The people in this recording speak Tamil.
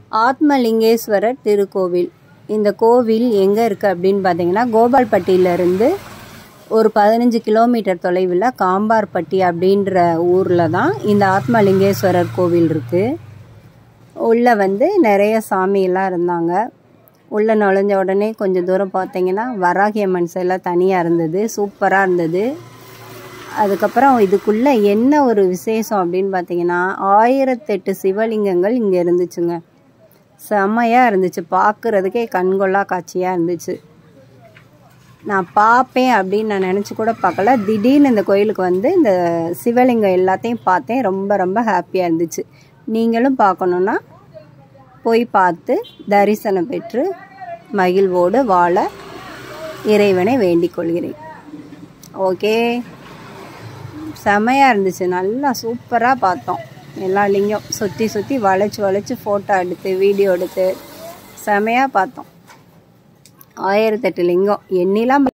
ஆத்மலிங்கேஸ்வரர் திருக்கோவில் இந்த கோவில் எங்கே இருக்குது அப்படின்னு பார்த்தீங்கன்னா கோபால்பட்டியிலேருந்து ஒரு பதினஞ்சு கிலோமீட்டர் தொலைவில் காம்பார்பட்டி அப்படின்ற ஊரில் தான் இந்த ஆத்மலிங்கேஸ்வரர் கோவில் இருக்குது உள்ளே வந்து நிறைய சாமியெல்லாம் இருந்தாங்க உள்ளே நுழைஞ்ச உடனே கொஞ்சம் தூரம் பார்த்தீங்கன்னா வராகி அம்மன் சிலை தனியாக இருந்தது சூப்பராக இருந்தது அதுக்கப்புறம் இதுக்குள்ளே என்ன ஒரு விசேஷம் அப்படின்னு பார்த்தீங்கன்னா ஆயிரத்தெட்டு சிவலிங்கங்கள் இங்கே இருந்துச்சுங்க செம்மையாக இருந்துச்சு பார்க்குறதுக்கே கண்கொள்ளா காட்சியாக இருந்துச்சு நான் பார்ப்பேன் அப்படின்னு நான் நினச்சி கூட பார்க்கல திடீர்னு இந்த கோயிலுக்கு வந்து இந்த சிவலிங்கம் எல்லாத்தையும் பார்த்தேன் ரொம்ப ரொம்ப ஹாப்பியாக இருந்துச்சு நீங்களும் பார்க்கணுன்னா போய் பார்த்து தரிசனம் பெற்று மகிழ்வோடு வாழ இறைவனை வேண்டிக் கொள்கிறேன் ஓகே செமையாக இருந்துச்சு நல்லா சூப்பராக பார்த்தோம் எல்லா லிங்கம் சுற்றி சுற்றி வளைச்சி வளைச்சி ஃபோட்டோ எடுத்து வீடியோ எடுத்து செமையாக பார்த்தோம் ஆயிரத்தெட்டு லிங்கம் எண்ணிலாம்